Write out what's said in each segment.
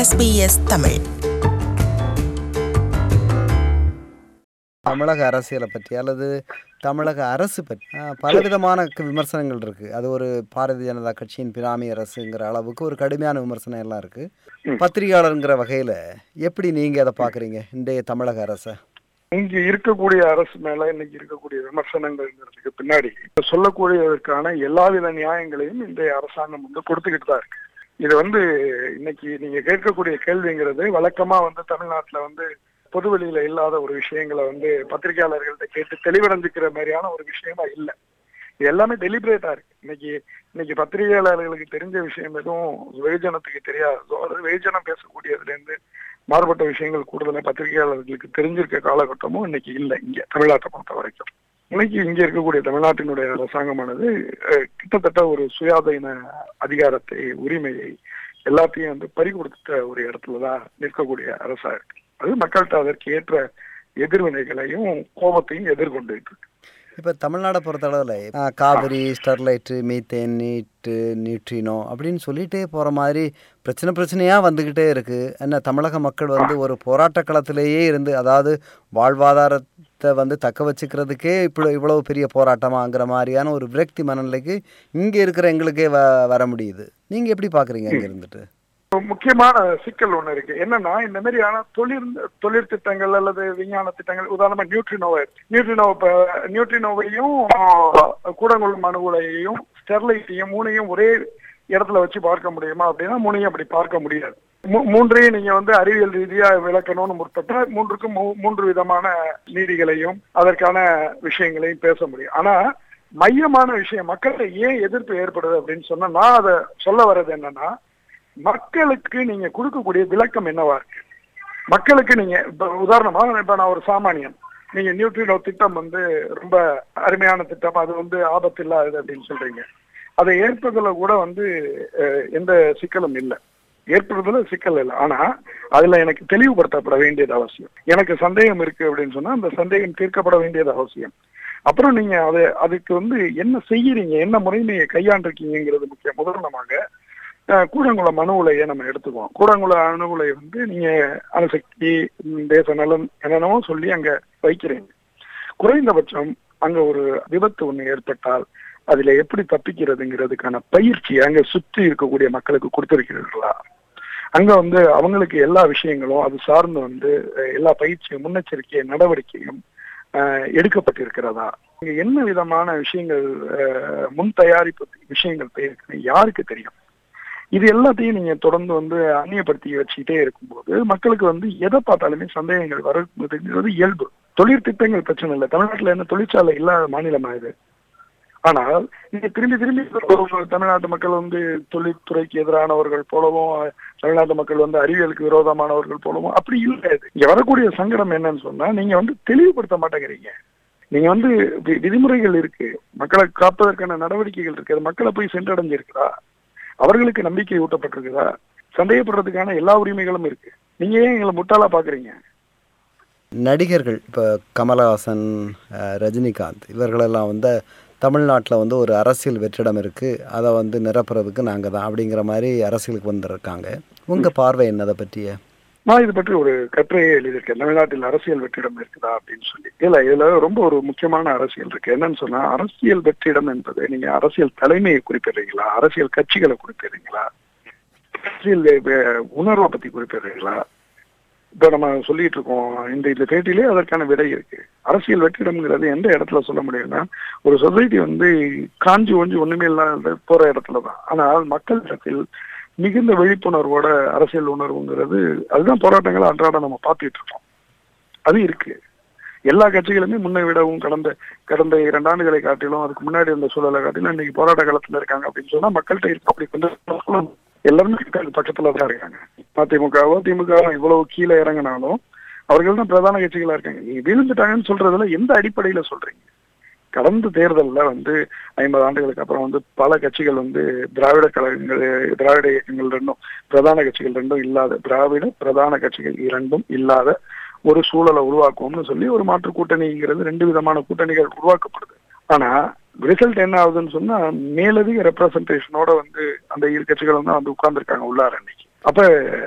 SBS Tamil தமிழக அரசியலை பற்றி அல்லது தமிழக அரசு பற்றி ஆஹ், பலவிதமான க- விமர்சனங்கள் இருக்கு அது ஒரு பாரதிய ஜனதா கட்சியின் பிராமி அரசுங்கிற அளவுக்கு ஒரு கடுமையான விமர்சனம் எல்லாம் இருக்கு பத்திரிகையாளருங்கிற வகையில எப்படி நீங்க அதை பாக்குறீங்க இன்றைய தமிழக அரசை இங்க இருக்கக்கூடிய அரசு மேல இன்னைக்கு இருக்கக்கூடிய விமர்சனங்கள்ங்கிறதுக்கு பின்னாடி சொல்லக்கூடியதற்கான எல்லாவித நியாயங்களையும் இன்றைய அரசாங்கம் வந்து கொடுத்துக்கிட்டு தான் இருக்கு இது வந்து இன்னைக்கு நீங்க கேட்கக்கூடிய கேள்விங்கிறது வழக்கமா வந்து தமிழ்நாட்டுல வந்து பொதுவெளியில இல்லாத ஒரு விஷயங்களை வந்து பத்திரிகையாளர்கள்ட்ட கேட்டு தெளிவடைஞ்சுக்கிற மாதிரியான ஒரு விஷயமா இல்லை இது எல்லாமே டெலிபரேட்டா இருக்கு இன்னைக்கு இன்னைக்கு பத்திரிகையாளர்களுக்கு தெரிஞ்ச விஷயம் எதுவும் வெகுஜனத்துக்கு தெரியாததோ அல்லது வெகுஜனம் பேசக்கூடியதுல இருந்து மாறுபட்ட விஷயங்கள் கூடுதலாக பத்திரிகையாளர்களுக்கு தெரிஞ்சிருக்க காலகட்டமும் இன்னைக்கு இல்லை இங்க தமிழ்நாட்டை பொறுத்த வரைக்கும் இன்னைக்கு இங்க இருக்கக்கூடிய தமிழ்நாட்டினுடைய அரசாங்கமானது அஹ், கிட்டத்தட்ட ஒரு சுயாதீன அதிகாரத்தை உரிமையை எல்லாத்தையும் வந்து பறி கொடுத்த ஒரு இடத்துலதான் நிற்கக்கூடிய அரசா இருக்கு அது மக்கள்கிட்ட அதற்கு ஏற்ற எதிர்வினைகளையும் கோபத்தையும் எதிர்கொண்டு இருக்கு இப்போ தமிழ்நாடை பொறுத்தளவில் ஆஹ், Kaveri Sterlite methane NEET neutrino அப்படின்னு சொல்லிட்டே போகிற மாதிரி பிரச்சனை பிரச்சனையாக வந்துக்கிட்டே இருக்குது என்ன தமிழக மக்கள் வந்து ஒரு போராட்ட களத்திலேயே இருந்து அதாவது வாழ்வாதாரத்தை வந்து தக்க வச்சுக்கிறதுக்கே இப்படி இவ்வளவு பெரிய போராட்டமாங்கிற மாதிரியான ஒரு விரக்தி மனநிலைக்கு இங்கே இருக்கிற எங்களுக்கே வ வர முடியுது நீங்கள் எப்படி பார்க்குறீங்க அங்கே இருந்துட்டு ஒரு முக்கியமான சிக்கல் ஒண்ணு இருக்கு என்னன்னா இந்த மாதிரியான தொழில் தொழில் திட்டங்கள் அல்லது விஞ்ஞான திட்டங்கள் உதாரணமா நியூட்ரினோவை நியூட்ரினோ நியூட்ரினோவையும் கூடங்குளம் அணுகுலையையும் ஸ்டெர்லைட்டையும் மூணையும் ஒரே இடத்துல வச்சு பார்க்க முடியுமா அப்படின்னா மூணையும் அப்படி பார்க்க முடியாது மூ- மூன்றையும் நீங்க வந்து அறிவியல் ரீதியா விளக்கணும்னு முற்பட்ட மூன்றுக்கும் மூ- மூன்று விதமான நீதிகளையும் அதற்கான விஷயங்களையும் பேச முடியும் ஆனா மையமான விஷயம் மக்கள்கிட்ட ஏன் எதிர்ப்பு ஏற்படுது அப்படின்னு சொன்னா நான் அதை சொல்ல வர்றது என்னன்னா மக்களுக்கு நீங்க கொடுக்கக்கூடிய விளக்கம் என்னவா இருக்கு மக்களுக்கு நீங்க இப்ப உதாரணமா இப்ப நான் ஒரு சாமானியன் நீங்க நியூட்ரினோ திட்டம் வந்து ரொம்ப அருமையான திட்டம் அது வந்து ஆபத்து இல்லாதது அப்படின்னு சொல்றீங்க அதை ஏற்பதுல கூட வந்து அஹ், எந்த சிக்கலும் இல்லை ஏற்படுறதுல சிக்கல் இல்லை ஆனா அதுல எனக்கு தெளிவுபடுத்தப்பட வேண்டியது அவசியம் எனக்கு சந்தேகம் இருக்கு அப்படின்னு சொன்னா அந்த சந்தேகம் தீர்க்கப்பட வேண்டியது அவசியம் அப்புறம் நீங்க அதை அதுக்கு வந்து என்ன செய்யறீங்க என்ன முறைமையை கையாண்டிருக்கீங்கிறது முக்கியம் உதாரணமாக அஹ், கூடங்குளம் அணு உலையை நம்ம எடுத்துக்குவோம் கூடங்குளம் அணு உலை வந்து நீங்க அணுசக்தி ம், தேச நலன் என்னென்னமோ சொல்லி அங்க வைக்கிறீங்க குறைந்தபட்சம் அங்க ஒரு விபத்து ஒண்ணு ஏற்பட்டால் அதுல எப்படி தப்பிக்கிறதுங்கிறதுக்கான பயிற்சி அங்க சுற்றி இருக்கக்கூடிய மக்களுக்கு கொடுத்திருக்கிறீர்களா அங்க வந்து அவங்களுக்கு எல்லா விஷயங்களும் அது சார்ந்து வந்து அஹ், எல்லா பயிற்சியும் முன்னெச்சரிக்கை நடவடிக்கையும் அஹ், எடுக்கப்பட்டிருக்கிறதா இங்க என்ன விதமான விஷயங்கள் அஹ், முன் தயாரிப்பு விஷயங்கள் போயிருக்குன்னு யாருக்கு தெரியும் இது எல்லாத்தையும் நீங்க தொடர்ந்து வந்து அந்நியப்படுத்தி வச்சுக்கிட்டே இருக்கும்போது மக்களுக்கு வந்து எதை பார்த்தாலுமே சந்தேகங்கள் வருவதுங்கிறது இயல்பு தொழில் திட்டங்கள் பிரச்சனை இல்லை தமிழ்நாட்டுல என்ன தொழிற்சாலை இல்லாத மாநிலமா இது ஆனால் நீங்க திரும்பி திரும்பி சொல்றவங்க தமிழ்நாட்டு மக்கள் வந்து தொழில்துறைக்கு எதிரானவர்கள் போலவும் தமிழ்நாட்டு மக்கள் வந்து அறிவியலுக்கு விரோதமானவர்கள் போலவும் அப்படி இல்லை இது. இங்க வரக்கூடிய சங்கடம் என்னன்னு சொன்னா நீங்க வந்து தெளிவுபடுத்த மாட்டேங்கிறீங்க நீங்க வந்து வி- விதிமுறைகள் இருக்கு மக்களை காப்பதற்கான நடவடிக்கைகள் இருக்கு அது மக்களை போய் சென்றடைஞ்சிருக்குதா அவர்களுக்கு நம்பிக்கை ஊட்டப்பட்டிருக்குதா சந்தேகப்படுறதுக்கான எல்லா உரிமைகளும் இருக்கு நீங்க ஏன் எங்களை முட்டாளா பாக்குறீங்க நடிகர்கள் இப்போ கமலஹாசன் அஹ், ரஜினிகாந்த் இவர்களெல்லாம் வந்து தமிழ்நாட்டில் வந்து ஒரு அரசியல் வெற்றிடம் இருக்குது அதை வந்து நிரப்புறதுக்கு நாங்கள் தான் அப்படிங்கிற மாதிரி அரசியலுக்கு வந்திருக்காங்க உங்கள் பார்வை என்ன அதை பற்றிய நான் இது பற்றி ஒரு கட்டுரையை எழுதியிருக்கேன் தமிழ்நாட்டில் அரசியல் வெற்றிடம் இருக்குதா அப்படின்னு சொல்லி இல்ல இதுல ரொம்ப ஒரு முக்கியமான அரசியல் இருக்கு என்னன்னு சொன்னா அரசியல் வெற்றிடம் என்பது நீங்க அரசியல் தலைமையை குறிப்பிடுறீங்களா அரசியல் கட்சிகளை குறிப்பிடுறீங்களா அரசியல் அஹ், உணர்வை பத்தி குறிப்பிடுறீங்களா இப்ப நம்ம சொல்லிட்டு இருக்கோம் இந்த இந்த பேட்டிலே அதற்கான விடை இருக்கு அரசியல் வெற்றிடம்ங்கிறது எந்த இடத்துல சொல்ல முடியும்னா ஒரு சொசைட்டி வந்து காஞ்சி ஒஞ்சி ஒண்ணுமே இல்லாத போற இடத்துல தான் ஆனால் மக்கள் இடத்தில் மிகுந்த விழிப்புணர்வோட அரசியல் உணர்வுங்கிறது அதுதான் போராட்டங்களை அன்றாடம் நம்ம பார்த்துட்டு இருக்கோம் அது இருக்கு எல்லா கட்சிகளுமே முன்னை விடவும் கடந்த கடந்த இரண்டு ஆண்டுகளை காட்டிலும் அதுக்கு முன்னாடி இருந்த சூழலை காட்டிலும் இன்னைக்கு போராட்ட காலத்துல இருக்காங்க அப்படின்னு சொன்னா மக்கள்கிட்ட இருக்க அப்படி கொஞ்சம் எல்லாருமே மக்கள் பக்கத்துல தான் இருக்காங்க மதிமுகவோ திமுக இவ்வளவு கீழே இறங்கினாலும் அவர்கள் தான் பிரதான கட்சிகளா இருக்காங்க நீங்க வீழ்ந்துட்டாங்கன்னு சொல்றதுல எந்த அடிப்படையில சொல்றீங்க கடந்த தேர்தல்ல வந்து ஐம்பது ஆண்டுகளுக்கு அப்புறம் வந்து பல கட்சிகள் வந்து திராவிட கழகங்கள் திராவிட இயக்கங்கள் ரெண்டும் பிரதான கட்சிகள் ரெண்டும் இல்லாத திராவிட பிரதான கட்சிகள் இரண்டும் இல்லாத ஒரு சூழலை உருவாக்குவோம்னு சொல்லி ஒரு மாற்று கூட்டணிங்கிறது ரெண்டு விதமான கூட்டணிகள் உருவாக்கப்படுது ஆனா ரிசல்ட் என்ன ஆகுதுன்னு சொன்னா மேலதிக ரெப்ரசன்டேஷனோட வந்து அந்த இரு கட்சிகளும் தான் வந்து உட்கார்ந்துருக்காங்க உள்ளார அன்னைக்கு அப்ப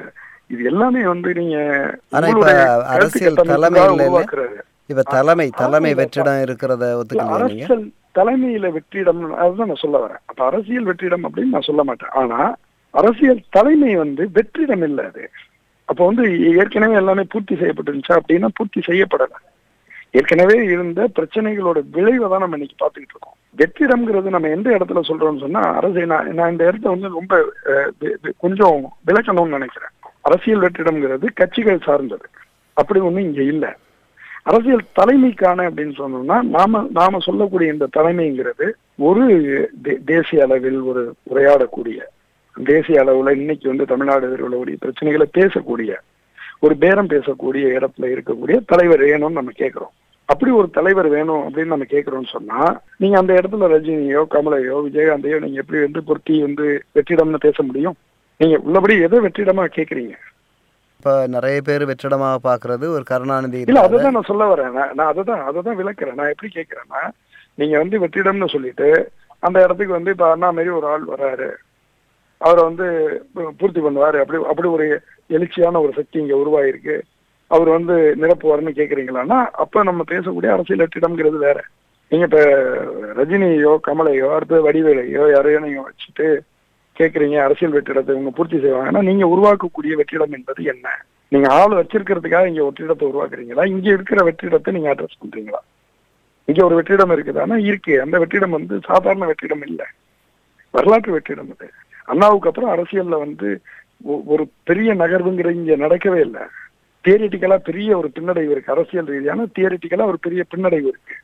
இது எல்லாமே வந்து நீங்க ஆனா இப்ப உங்களுடைய கருத்து அரசியல் கட்டமைப்புக்காக தலைமை இல்லைல்ல? உருவாக்குறது. இப்ப தலைமை தலைமை ஆமாங்க. வெற்றிடம் இருக்கிறத ஒத்துக்கலையா நீங்க அரசியல் தலைமையில வெற்றிடம் அதுதான் நான் சொல்ல வரேன் அப்ப அரசியல் வெற்றிடம் அப்படின்னு நான் சொல்ல மாட்டேன் ஆனா அரசியல் தலைமை வந்து வெற்றிடம் இல்ல அது அப்ப வந்து ஏற்கனவே எல்லாமே பூர்த்தி செய்யப்பட்டிருந்துச்சா அப்படின்னா பூர்த்தி செய்யப்படல ஏற்கனவே இருந்த பிரச்சனைகளோட விளைவை தான் நம்ம இன்னைக்கு பார்த்துக்கிட்டு இருக்கோம் வெற்றிடம்ங்கிறது நம்ம எந்த இடத்துல சொல்றோம்னு சொன்னா அரசியல் நான் நான் இந்த இடத்த வந்து ரொம்ப அஹ், வி- வி- கொஞ்சம் விளக்கணும்னு நினைக்கிறேன் அரசியல் வெற்றிடம்ங்கிறது கட்சிகள் சார்ந்தது அப்படி ஒண்ணும் இங்க இல்ல அரசியல் தலைமைக்கான அப்படின்னு சொன்னோம்னா நாம நாம சொல்லக்கூடிய இந்த தலைமைங்கிறது ஒரு தே- தேசிய அளவில் ஒரு உரையாடக்கூடிய தேசிய அளவுல இன்னைக்கு வந்து தமிழ்நாடு எதிர்கொள்ளக்கூடிய பிரச்சனைகளை பேசக்கூடிய ஒரு பேரம் பேசக்கூடிய இடத்துல இருக்கக்கூடிய தலைவர் வேணும்னு நம்ம கேட்கிறோம் அப்படி ஒரு தலைவர் வேணும் அப்படின்னு நம்ம கேட்கிறோம்னு சொன்னா நீங்க அந்த இடத்துல ரஜினியோ கமலையோ விஜயகாந்தையோ நீங்க எப்படி வந்து பொருத்தி வந்து வெற்றிடம்னு பேச முடியும் நீங்க உள்ளபடி எதை வெற்றிடமா கேக்குறீங்க இப்ப நிறைய பேர் வெற்றிடமாக பாக்குறது ஒரு கருணாநிதி இல்ல இல்லாத- அதுதான் நான் சொல்ல வரேன் நான் நான் அதை தான் அதை தான் விளக்குறேன் நான் எப்படி கேட்கிறேன்னா நீங்க வந்து வெற்றிடம்னு சொல்லிட்டு அந்த இடத்துக்கு வந்து இப்ப அண்ணா மாரி ஒரு ஆள் வர்றாரு அவரை வந்து பூர்த்தி பண்ணுவாரு அப்படி அப்படி ஒரு எழுச்சியான ஒரு சக்தி இங்க உருவாயிருக்கு அவர் வந்து நிரப்புவாருன்னு கேக்குறீங்களான்னா அப்ப நம்ம பேசக்கூடிய அரசியல் வெற்றிடம்ங்கிறது வேற நீங்க இப்ப ரஜினியோ கமலையோ அடுத்து வடிவேலையோ யாரையோ நீங்க வச்சுட்டு கேக்குறீங்க அரசியல் வெற்றிடத்தை இவங்க பூர்த்தி செய்வாங்கன்னா நீங்க உருவாக்கக்கூடிய வெற்றிடம் என்பது என்ன நீங்க ஆள் வச்சிருக்கிறதுக்காக இங்க வெற்றிடத்தை உருவாக்குறீங்களா இங்க இருக்கிற வெற்றிடத்தை நீங்க அட்ரஸ் பண்றீங்களா இங்க ஒரு வெற்றிடம் இருக்குதானா இருக்கு அந்த வெற்றிடம் வந்து சாதாரண வெற்றிடம் இல்ல வரலாற்று வெற்றிடம் அது அண்ணாவுக்கு அப்புறம் அரசியல்ல வந்து ஒ- ஒரு பெரிய நகர்வுங்கிற இங்க நடக்கவே இல்லை தியரிட்டிக்கலா பெரிய ஒரு பின்னடைவு இருக்கு அரசியல் ரீதியான தியரிட்டிக்கலா ஒரு பெரிய பின்னடைவு இருக்கு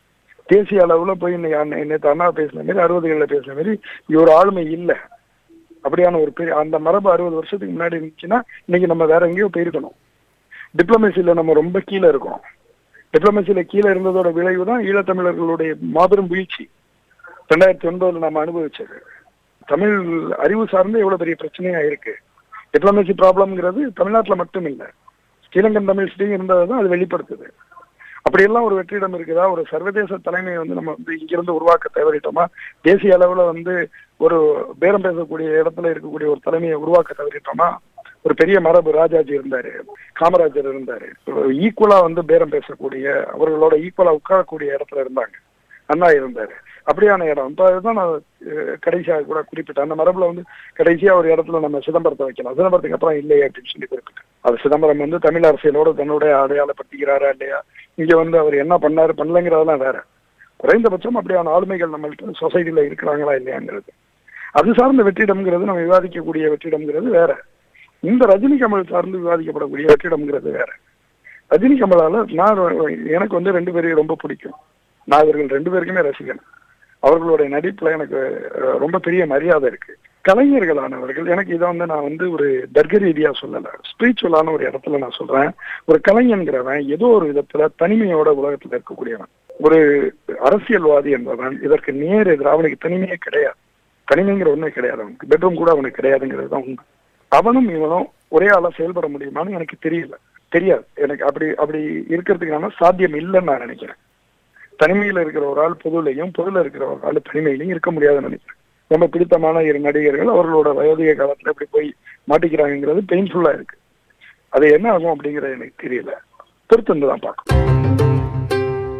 தேசிய அளவுல போய் இன்னைக்கு அண்ணா- நேத்து அண்ணா பேசின மாதிரி அறுபதுகள்ல பேசின மாதிரி இங்க ஒரு ஆளுமை இல்ல அப்படியான ஒரு பெரிய அந்த மரபு அறுபது வருஷத்துக்கு முன்னாடி இருந்துச்சுன்னா இன்னைக்கு நம்ம வேற எங்கேயோ போயிருக்கணும் டிப்ளமேசியில நம்ம ரொம்ப கீழே இருக்கோம் டிப்ளமேசியில கீழே இருந்ததோட விளைவு தான் ஈழத்தமிழர்களுடைய மாபெரும் வீழ்ச்சி ரெண்டாயிரத்தி ஒன்பதுல நம்ம அனுபவிச்சது தமிழ் அறிவு சார்ந்து எவ்வளவு பெரிய பிரச்சனையா இருக்கு டிப்ளமேசி ப்ராப்ளம்ங்கிறது தமிழ்நாட்டுல மட்டும் இல்ல ஸ்ரீலங்கன் தமிழ் ஸ்டீம் இருந்ததை தான் அது வெளிப்படுத்துது அப்படியெல்லாம் ஒரு வெற்றிடம் இருக்குதா ஒரு சர்வதேச தலைமையை வந்து நம்ம வந்து இங்கிருந்து உருவாக்க தவறிட்டோமா தேசிய அளவுல வந்து ஒரு பேரம் பேசக்கூடிய இடத்துல இருக்கக்கூடிய ஒரு தலைமையை உருவாக்க தவறிட்டோமா ஒரு பெரிய மரபு ராஜாஜி இருந்தாரு காமராஜர் இருந்தாரு ஈக்குவலா வந்து பேரம் பேசக்கூடிய அவர்களோட ஈக்குவலா உட்காரக்கூடிய இடத்துல இருந்தாங்க அண்ணா இருந்தாரு அப்படியான இடம் இப்ப அதுதான் நான் அஹ், கடைசியா கூட குறிப்பிட்டேன் அந்த மரபுல வந்து கடைசியா ஒரு இடத்துல நம்ம சிதம்பரத்தை வைக்கலாம் சிதம்பரத்துக்கு அப்புறம் இல்லையே அப்படின்னு சொல்லி குறிப்பிட்டேன் அது சிதம்பரம் வந்து தமிழ் அரசியலோட தன்னுடைய அடையாளப்படுத்திக்கிறாரா இல்லையா இங்க வந்து அவர் என்ன பண்ணாரு பண்ணலங்கிறதெல்லாம் வேற குறைந்தபட்சம் அப்படியான ஆளுமைகள் நம்மள்ட்ட சொசைட்டில இருக்கிறாங்களா இல்லையாங்கிறது அது சார்ந்த வெற்றிடம்ங்கிறது நம்ம விவாதிக்கக்கூடிய வெற்றிடம்ங்கிறது வேற இந்த ரஜினி கமல் சார்ந்து விவாதிக்கப்படக்கூடிய வெற்றிடம்ங்கிறது வேற ரஜினி கமலால நான் ரொ- எனக்கு வந்து ரெண்டு பேரையும் ரொம்ப பிடிக்கும் நான் இவர்கள் ரெண்டு பேருக்குமே ரசிகன் அவர்களுடைய நடிப்புல எனக்கு அஹ், ரொம்ப பெரிய மரியாதை இருக்கு கலைஞர்களானவர்கள் எனக்கு இதை வந்து நான் வந்து ஒரு தர்க்க ரீதியா சொல்லல ஸ்பிரிச்சுவலான ஒரு இடத்துல நான் சொல்றேன் ஒரு கலைஞன்கிறவன் ஏதோ ஒரு விதத்துல தனிமையோட உலகத்துல இருக்கக்கூடியவன் ஒரு அரசியல்வாதி என்பவன் இதற்கு நேர் எதிர் அவனுக்கு தனிமையே கிடையாது தனிமைங்கிற ஒண்ணே கிடையாது அவனுக்கு பெட்ரூம் கூட அவனுக்கு கிடையாதுங்கிறது தான் உண்மை அவனும் இவனும் ஒரே ஆளா செயல்பட முடியுமான்னு எனக்கு தெரியல தெரியாது எனக்கு அப்படி அப்படி இருக்கிறதுக்கான சாத்தியம் இல்லைன்னு நான் நினைக்கிறேன் தனிமையில இருக்கிற ஒரு ஆள் பொதுலையும் பொதுல இருக்கிற ஒரு ஆள் தனிமையிலையும் இருக்க முடியாதுன்னு நினைக்கிறேன் ரொம்ப பிடித்தமான இரு நடிகர்கள் அவர்களோட வயோதிக காலத்துல இப்படி போய் மாட்டிக்கிறாங்கிறது பெயின்ஃபுல்லா இருக்கு அது என்ன ஆகும் அப்படிங்கறது எனக்கு தெரியல பொறுத்திருந்து தான் பார்க்கணும்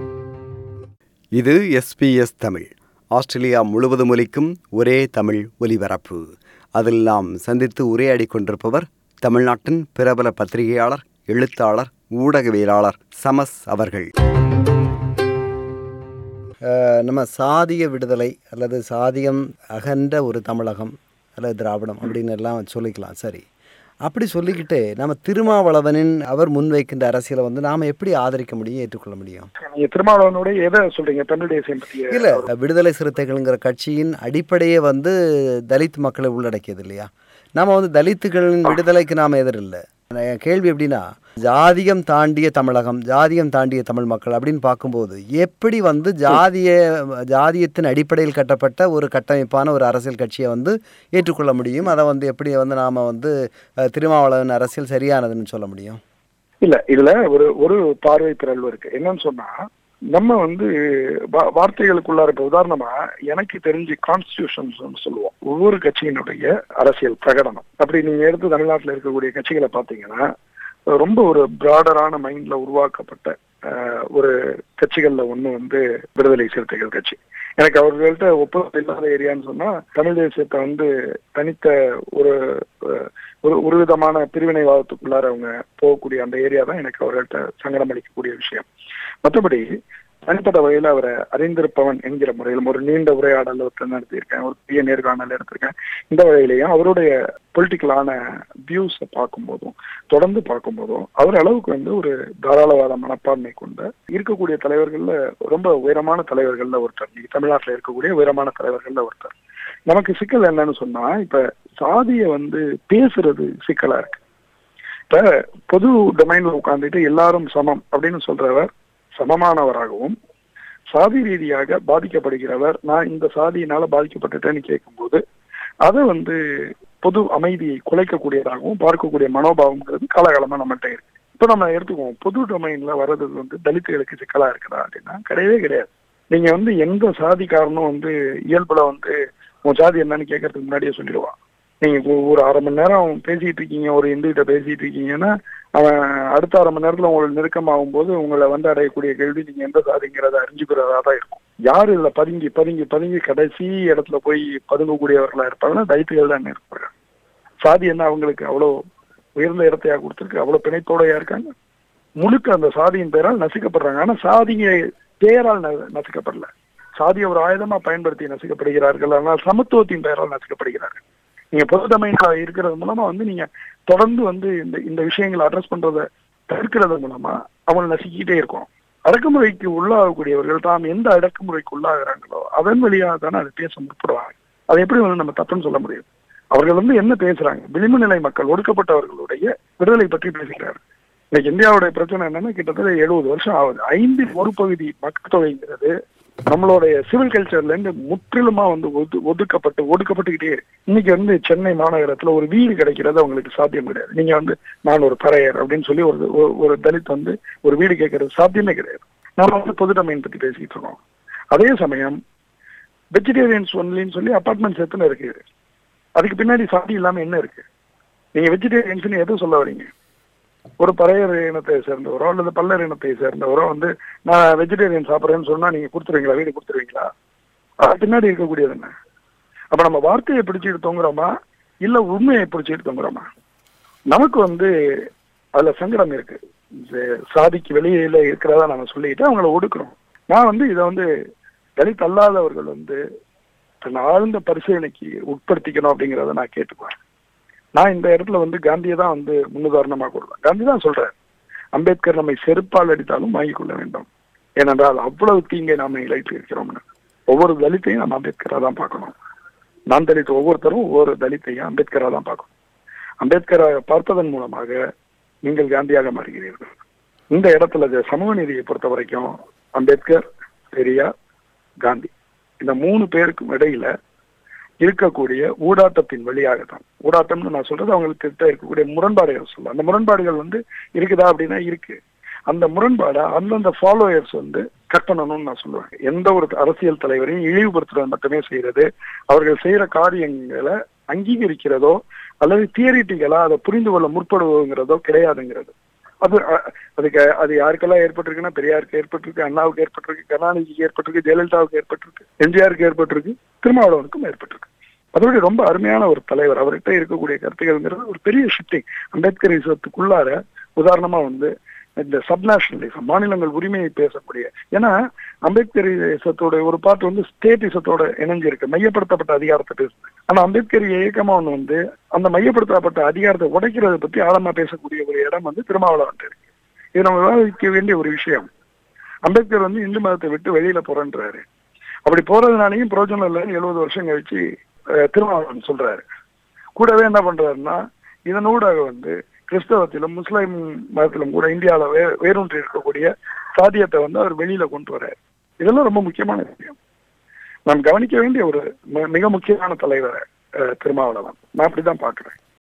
இது எஸ்பிஎஸ் தமிழ் ஆஸ்திரேலியா முழுவதும் ஒலிக்கும் ஒரே தமிழ் ஒலிபரப்பு அதில் நாம் சந்தித்து உரையாடி கொண்டிருப்பவர் தமிழ்நாட்டின் பிரபல பத்திரிகையாளர் எழுத்தாளர் ஊடகவியலாளர் சமஸ் அவர்கள் அஹ், நம்ம சாதிய விடுதலை அல்லது சாதியம் அகன்ற ஒரு தமிழகம் அல்லது திராவிடம் அப்படின்னு எல்லாம் சொல்லிக்கலாம் சரி அப்படி சொல்லிக்கிட்டு நம்ம திருமாவளவனின் அவர் முன்வைக்கின்ற அரசியலை வந்து நாம் எப்படி ஆதரிக்க முடியும் ஏற்றுக்கொள்ள முடியும் நீங்க திருமாவளவனோட எதை சொல்றீங்க தமிழ் தேசியம் பத்திய இல்ல விடுதலை சிறுத்தைகள்ங்கிற கட்சியின் அடிப்படையே வந்து தலித் மக்களை உள்ளடக்கியது இல்லையா நாம வந்து தலித்துகளின் விடுதலைக்கு நாம எதிரில்லை என் கேள்வி எப்படின்னா ஜாதியம் தாண்டிய தமிழகம் ஜாதியம் தாண்டிய தமிழ் மக்கள் அப்படின்னு பார்க்கும்போது எப்படி வந்து ஜாதிய ஜாதியத்தின் அடிப்படையில் கட்டப்பட்ட ஒரு கட்டமைப்பான ஒரு அரசியல் கட்சியை வந்து ஏற்றுக்கொள்ள முடியும் அதை வந்து எப்படி வந்து நாம் வந்து அஹ், திருமாவளவன் அரசியல் சரியானதுன்னு சொல்ல முடியும் இல்ல இதுல ஒரு ஒரு பார்வை பிறழ்வு இருக்கு என்னன்னு சொன்னா நம்ம வந்து வா- வார்த்தைகளுக்குள்ளார இப்ப உதாரணமா எனக்கு தெரிஞ்சு கான்ஸ்டியூஷன் சொல்லுவோம் ஒவ்வொரு கட்சியினுடைய அரசியல் பிரகடனம் அப்படி நீங்க எடுத்து தமிழ்நாட்டுல இருக்கக்கூடிய கட்சிகளை பாத்தீங்கன்னா ரொம்ப ஒரு பிராடரான மைண்ட்ல உருவாக்கப்பட்ட அஹ், ஒரு கட்சிகள்ல ஒண்ணு வந்து விடுதலை சிறுத்தைகள் கட்சி எனக்கு அவர்கள்ட்ட ஒப்புதல் இல்லாத ஏரியான்னு சொன்னா தமிழ் தேசியத்தை வந்து தனித்த ஒரு அஹ், ஒரு ஒரு விதமான பிரிவினைவாதத்துக்குள்ளார அவங்க போகக்கூடிய அந்த ஏரியா தான் எனக்கு அவர்கள்ட்ட சங்கடம் அளிக்கக்கூடிய விஷயம் மற்றபடி தனிப்பட்ட வகையில் அவரை அறிந்திருப்பவன் என்கிற முறையிலும் ஒரு நீண்ட உரையாடல் ஒருத்தர் நடத்தியிருக்கேன் ஒரு பெரிய நேர்காணல் எடுத்திருக்கேன் இந்த வகையிலையும் அவருடைய பொலிட்டிக்கலான வியூஸை பார்க்கும்போதும் தொடர்ந்து பார்க்கும்போதும் அவர் அளவுக்கு வந்து ஒரு தாராளவாத மனப்பான்மை கொண்ட இருக்கக்கூடிய தலைவர்கள்ல ரொம்ப உயரமான தலைவர்கள்ல ஒருத்தர் இன்னைக்கு தமிழ்நாட்டில் இருக்கக்கூடிய உயரமான தலைவர்கள்ல ஒருத்தர் நமக்கு சிக்கல் என்னன்னு சொன்னா இப்ப சாதியை வந்து பேசுறது சிக்கலா இருக்கு இப்ப பொது டொமைன்ல உட்கார்ந்துட்டு எல்லாரும் சமம் அப்படின்னு சொல்றவர் சமமானவராகவும் சாதி ரீதியாக பாதிக்கப்படுகிறவர் நான் இந்த சாதியினால பாதிக்கப்பட்டுட்டேன்னு கேட்கும்போது அதை வந்து பொது அமைதியை குலைக்கக்கூடியதாகவும் பார்க்கக்கூடிய மனோபாவம்ங்கிறது காலகாலமா நம்மகிட்ட இருக்கு இப்ப நம்ம எடுத்துக்குவோம் பொது டொமைன்ல வர்றது வந்து தலித்துகளுக்கு சிக்கலா இருக்குதா அப்படின்னா கிடையவே கிடையாது நீங்க வந்து எந்த சாதிக்காரனும் வந்து இயல்புல வந்து உன் சாதி என்னன்னு கேட்கறதுக்கு முன்னாடியே சொல்லிடுவான் நீங்க ஒரு- ஒரு அரை மணி நேரம் பேசிட்டு இருக்கீங்க ஒரு இந்து கிட்ட பேசிட்டு இருக்கீங்கன்னா அவன் அடுத்த அரை மணி நேரத்துல உங்களுக்கு நெருக்கமாகும் போது உங்களை வந்து அடையக்கூடிய கேள்வி நீங்க எந்த சாதிங்கிறத அறிஞ்சுக்கிறதா தான் இருக்கும் யாரு இதுல பதுங்கி பதுங்கி பதுங்கி கடைசி இடத்துல போய் பதுங்கக்கூடியவர்களா இருப்பாங்கன்னா தைத்துகள் தான் இருப்பாங்க சாதி என்ன அவங்களுக்கு அவ்வளவு உயர்ந்த இடத்தையா கொடுத்துருக்கு அவ்வளவு பிணைப்போடையா இருக்காங்க முழுக்க அந்த சாதியின் பெயரால் நசுக்கப்படுறாங்க ஆனா சாதியை பெயரால் ந- நசுக்கப்படல சாதியை ஒரு ஆயுதமா பயன்படுத்தி நசுக்கப்படுகிறார்கள் ஆனால் சமத்துவத்தின் பெயரால் நசுக்கப்படுகிறார்கள் நீங்க பொது டொமைன்ல இருக்கிறது மூலமா வந்து நீங்க தொடர்ந்து வந்து இந்த இந்த விஷயங்களை அட்ரஸ் பண்றத தவிர்க்கிறது மூலமா அவங்களை நசுக்கிட்டே இருக்கும் அடக்குமுறைக்கு உள்ளாகக்கூடியவர்கள் தாம் எந்த அடக்குமுறைக்கு உள்ளாகிறாங்களோ அதன் வழியாக தானே அதை பேச முற்படுவாங்க அதை எப்படி வந்து நம்ம தப்புன்னு சொல்ல முடியும் அவர்கள் வந்து என்ன பேசுறாங்க விளிம்பு நிலை மக்கள் ஒடுக்கப்பட்டவர்களுடைய விடுதலை பற்றி பேசுகிறார்கள் இன்னைக்கு இந்தியாவுடைய பிரச்சனை என்னன்னா கிட்டத்தட்ட எழுபது வருஷம் ஆகுது ஐந்தில் ஒரு பகுதி மக்கள் தொகைங்கிறது நம்மளுடைய சிவில் கல்ச்சர்ல இருந்து முற்றிலுமா வந்து ஒது ஒதுக்கப்பட்டு ஒடுக்கப்பட்டுக்கிட்டே இருக்கு இன்னைக்கு வந்து சென்னை மாநகரத்துல ஒரு வீடு கிடைக்கிறது அவங்களுக்கு சாத்தியம் கிடையாது நீங்க வந்து நான் ஒரு பறையர் அப்படின்னு சொல்லி ஒரு ஒரு- ஒரு தலித் வந்து ஒரு வீடு கேட்கறது சாத்தியமே கிடையாது நாம வந்து பொது டொமைன் பத்தி பேசிட்டு இருக்கோம் அதே சமயம் வெஜிடேரியன்ஸ் ஒன்லின்னு சொல்லி அபார்ட்மெண்ட்ஸ் எத்தனை இருக்கு அதுக்கு பின்னாடி சாதி இல்லாம என்ன இருக்கு நீங்க வெஜிடேரியன்ஸ் எதுவும் சொல்ல வரீங்க ஒரு பறையர் இனத்தை சேர்ந்தவரோ அல்லது பல்லர் இனத்தை சேர்ந்தவரோ வந்து நான் வெஜிடேரியன் சாப்பிட்றேன்னு சொன்னா நீங்க கொடுத்துருவீங்களா வீடு கொடுத்துருவீங்களா அது பின்னாடி இருக்கக்கூடியது என்ன அப்ப நம்ம வார்த்தையை பிடிச்சிட்டு தொங்குறோமா இல்ல உண்மையை பிடிச்சிட்டு தொங்குறோமா நமக்கு வந்து அதுல சங்கடம் இருக்கு இந்த சாதிக்கு வெளியில இருக்கிறதா நம்ம சொல்லிட்டு அவங்கள ஒடுக்குறோம் நான் வந்து இதை வந்து தலித் அல்லாதவர்கள் வந்து தன் ஆழ்ந்த பரிசீலனைக்கு உட்படுத்திக்கணும் அப்படிங்கிறத நான் கேட்டுக்குவேன் நான் இந்த இடத்துல வந்து காந்தியை தான் வந்து முன்னுதாரணமா கொள்வேன் காந்தி தான் சொல்றாரு அம்பேத்கர் நம்மை செருப்பால் அடித்தாலும் வாங்கிக் கொள்ள வேண்டும் ஏனென்றால் அவ்வளவு தீங்கை நாம இழைத்து இருக்கிறோம்னு ஒவ்வொரு தலித்தையும் நம்ம அம்பேத்கரா தான் பார்க்கணும் நான் தலித் ஒவ்வொருத்தரும் ஒவ்வொரு தலித்தையும் அம்பேத்கரா தான் பார்க்கணும் அம்பேத்கரை பார்ப்பதன் மூலமாக நீங்கள் காந்தியாக மாறுகிறீர்கள் இந்த இடத்துல இந்த சமூக நீதியை பொறுத்த வரைக்கும் அம்பேத்கர் பெரியார் காந்தி இந்த மூணு பேருக்கும் இடையில இருக்கக்கூடிய ஊடாட்டத்தின் வழியாக தான் ஊடாட்டம்னு நான் சொல்றது அவங்களுக்கு கிட்ட இருக்கக்கூடிய முரண்பாடுகள் சொல்ல அந்த முரண்பாடுகள் வந்து இருக்குதா அப்படின்னா இருக்கு அந்த முரண்பாடை அந்தந்த ஃபாலோயர்ஸ் வந்து கட் பண்ணணும்னு நான் சொல்லுவேன் எந்த ஒரு அரசியல் தலைவரையும் இழிவுபடுத்துறது மட்டுமே செய்யறது அவர்கள் செய்யற காரியங்களை அங்கீகரிக்கிறதோ அல்லது தியரிட்டிகளா அதை புரிந்து கொள்ள முற்படுவோங்கிறதோ கிடையாதுங்கிறது அது அ- அதுக்கு அது யாருக்கெல்லாம் ஏற்பட்டிருக்குன்னா பெரியாருக்கு ஏற்பட்டிருக்கு அண்ணாவுக்கு ஏற்பட்டிருக்கு கருணாநிதிக்கு ஏற்பட்டிருக்கு ஜெயலலிதாவுக்கு ஏற்பட்டிருக்கு எம்ஜிஆருக்கு ஏற்பட்டிருக்கு திருமாவளவனுக்கும் ஏற்பட்டிருக்கு அதோட ரொம்ப அருமையான ஒரு தலைவர் அவர்கிட்ட இருக்கக்கூடிய கருத்துக்கள்ங்கிறது ஒரு பெரிய ஷிஃப்டிங் அம்பேத்கரிசத்துக்குள்ளார உதாரணமா வந்து இந்த சப்நேஷனலிசம் மாநிலங்கள் உரிமையை பேசக்கூடிய ஏன்னா அம்பேத்கரிசத்தோட ஒரு பாட்டு வந்து ஸ்டேட்டிசத்தோட இணைஞ்சிருக்கு மையப்படுத்தப்பட்ட அதிகாரத்தை பேசுது ஆனா அம்பேத்கர் இயக்கமா ஒண்ணு வந்து அந்த மையப்படுத்தப்பட்ட அதிகாரத்தை உடைக்கிறத பத்தி ஆழமா பேசக்கூடிய ஒரு இடம் வந்து திருமாவளவன் இருக்கு இது நம்ம விவாதிக்க வேண்டிய ஒரு விஷயம் அம்பேத்கர் வந்து இந்து மதத்தை விட்டு வெளியில போறேன்றாரு அப்படி போறதுனாலையும் பிரயோஜனம் இல்லைன்னு எழுபது வருஷம் கழிச்சு அஹ், திருமாவளவன் சொல்றாரு கூடவே என்ன பண்றாருன்னா இதனூடாக வந்து கிறிஸ்தவத்திலும் முஸ்லிம் மதத்திலும் கூட இந்தியாவில் வே வேரூன்றி இருக்கக்கூடிய சாதியத்தை வந்து அவர் வெளியில கொண்டு வர்றாரு இதெல்லாம் ரொம்ப முக்கியமான விஷயம் நாம் கவனிக்க வேண்டிய ஒரு மி- மிக முக்கியமான தலைவர் அஹ், திருமாவளவன் நான் அப்படிதான் பாக்குறேன்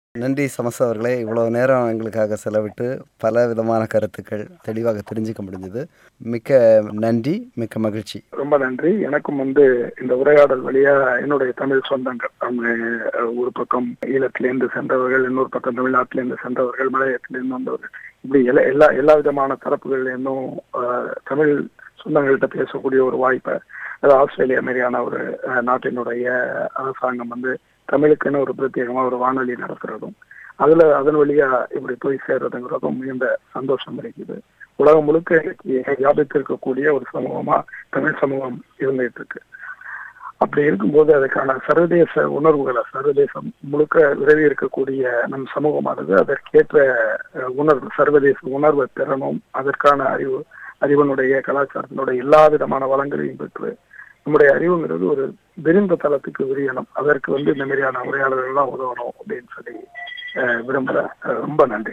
நன்றி சமஸ் அவர்களே இவ்வளோ நேரம் எங்களுக்காக செலவிட்டு பல விதமான கருத்துக்கள் தெளிவாக தெரிஞ்சுக்க முடிஞ்சது மிக்க நன்றி மிக்க மகிழ்ச்சி ரொம்ப நன்றி எனக்கும் வந்து இந்த உரையாடல் வழியா என்னுடைய தமிழ் சொந்தங்கள் அவங்க அஹ், ஒரு பக்கம் ஈழத்திலிருந்து சென்றவர்கள் இன்னொரு பக்கம் தமிழ்நாட்டிலிருந்து சென்றவர்கள் மலையத்திலிருந்து வந்தவர்கள் இப்படி எல்லா எல்லா எல்லா விதமான தரப்புகள்ல இருந்தும் அஹ், தமிழ் சொந்தங்கள்கிட்ட பேசக்கூடிய ஒரு வாய்ப்பை அது ஆஸ்திரேலியா மாதிரியான ஒரு அஹ், நாட்டினுடைய அரசாங்கம் வந்து தமிழுக்குன்னு ஒரு பிரத்யேகமா ஒரு வானொலி நடத்துறதும் அதுல அதன் வழியா இப்படி போய் சேர்றதுங்கிறதும் மிகுந்த சந்தோஷம் இருக்குது உலகம் முழுக்க இன்னைக்கு வியாபித்து இருக்கக்கூடிய ஒரு சமூகமா தமிழ் சமூகம் இருந்துட்டு இருக்கு அப்படி இருக்கும்போது அதுக்கான சர்வதேச உணர்வுகளை சர்வதேசம் முழுக்க விரவி இருக்கக்கூடிய நம் சமூகமானது அதற்கேற்ற அஹ், உணர்வு சர்வதேச உணர்வை பெறணும் அதற்கான அறிவு அறிவனுடைய கலாச்சாரத்தினுடைய எல்லா விதமான வளங்களையும் பெற்று நம்முடைய அறிவுங்கிறது ஒரு விரிந்த தளத்துக்கு விரியணும் அதற்கு வந்து இந்த மாதிரியான உரையாடல்கள் எல்லாம் உதவணும் அப்படின்னு சொல்லி அஹ், விரும்புறேன் அஹ், ரொம்ப நன்றி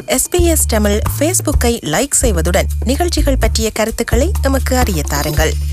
எஸ்பிஎஸ் தமிழ் ஃபேஸ்புக்கை லைக் செய்வதுடன் நிகழ்ச்சிகள் பற்றிய கருத்துக்களை எமக்கு அறிய தாருங்கள்